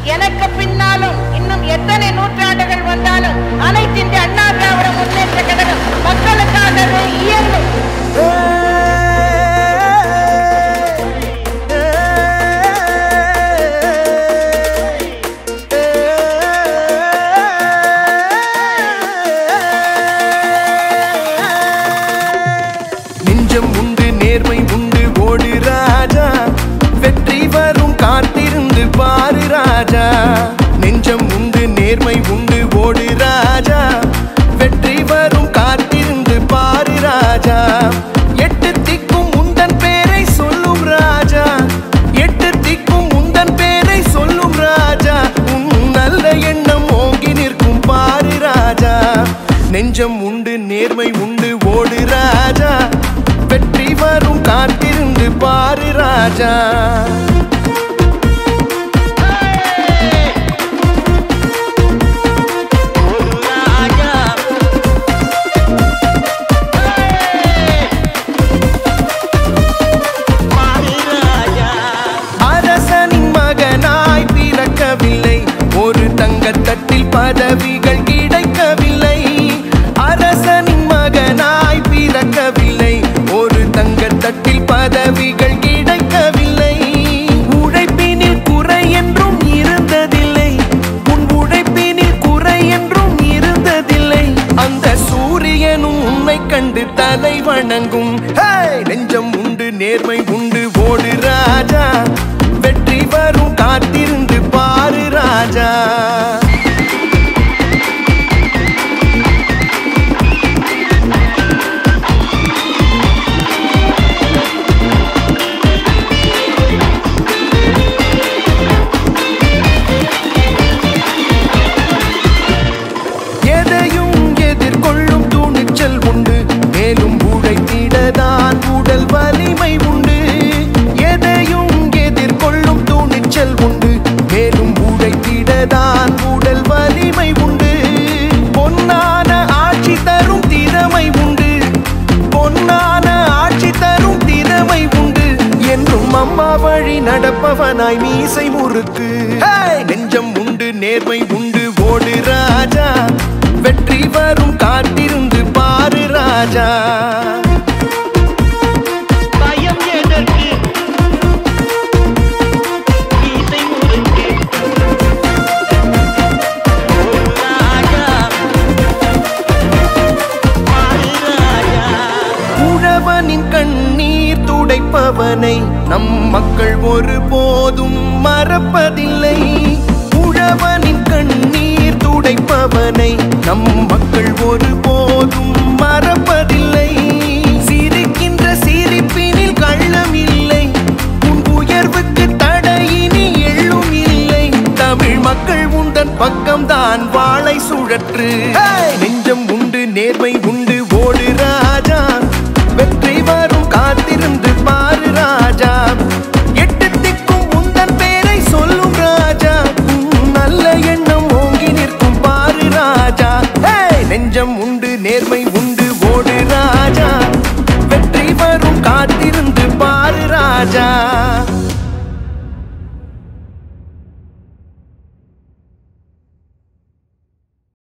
எனக்கு பின்னாலும் இன்னும் எத்தனை நூற்றாண்டுகள் வந்தாலும் அனைத்திந்திய அண்ணா திராவிட முன்னேற்ற கழகம் மக்களுக்காகவே இயங்கும் நெஞ்சம் உண்டு நேர்மை உண்டு ஓடு ராஜா வெற்றி வரும் காத்திருந்து பாரு ராஜா நெஞ்சம் உண்டு நேர்மை உண்டு ஓடு ராஜா வெற்றி வரும் காத்திருந்து பாரு ராஜா எட்டு திக்கும் உந்தன் பேரை சொல்லும் ராஜா எட்டு திக்கும் உந்தன் பேரை சொல்லும் ராஜா உன் நல்ல எண்ணம் ஓங்கி நிற்கும் பாரு ராஜா நெஞ்சம் உண்டு நேர்மை உண்டு ஓடு ராஜா வெற்றி வரும் காத்திருந்து பாரு ராஜா அரசனின் மகனாய் பிறக்கவில்லை ஒரு தங்கத்தட்டில் பதவிகள் கிடைக்கவில்லை அரசனின் மகனாய் பிறக்கவில்லை ஒரு தங்கத்தட்டில் பதவிகள் கிடைக்கவில்லை உழைப்பினில் குறை என்றும் இருந்ததில்லை உன் உழைப்பினில் குறை என்றும் இருந்ததில்லை அந்த சூரியனும் உன்னை கண்டு தலை வணங்கும் ஹே! நெஞ்சம் உண்டு நேர்மை உண்டு ஓடு ராஜா வெற்றி வரும் காத்திருந்து பாரு ராஜா எதையும் எதிர்கொள்ளும் துணிச்சல் உண்டு மேலும் உழைத்திடதான் உடல் வலிமை உண்டு எதையும் எதிர்கொள்ளும் துணிச்சல் உண்டு மேலும் உழைத்திடதான் உடல் வலிமை உண்டு பொன்னான ஆட்சி தரும் திறமை உண்டு பொன்னான ஆட்சி தரும் திறமை உண்டு என்றும் அம்மா வழி நடப்பவனாய் மீசை முறுக்கு ஹே! நெஞ்சம் உண்டு நேர்மை உண்டு ஓடு ராஜா வெற்றி வரும் காத்திருந்து பாரு ராஜா பயம் எதற்கு மீசை முறுக்கு ஒரு ராஜா மாறு ராஜா உழவனின் கண்ணீர் துடைப்பவனை நம் மக்கள் ஒருபோதும் மறப்பதில்லை உழவனின் கண்ணீர் துடைப்பவனை நம் மக்கள் ஒருபோதும் மறப்பதில்லை சிரிக்கின்ற சிரிப்பினில் கள்ளம் இல்லை உன் உயர்வுக்கு தடையினி எள்ளும் இல்லை தமிழ் மக்கள் உந்தன் பக்கம்தான் வாளை சுழற்று நெஞ்சம் உண்டு நேர்மை உண்டு ஓடு ராஜா வெற்றி வரும் காத்திருந்து பாரு ராஜா எட்டு திக்கும் உந்தன் பேரை சொல்லும் ராஜா உன் நல்ல எண்ணம் ஓங்கி நிற்கும் பாரு ராஜா ஹே! நெஞ்சம் உண்டு நேர்மை உண்டு ஓடு ராஜா வெற்றி வரும் காத்திருந்து பாரு ராஜா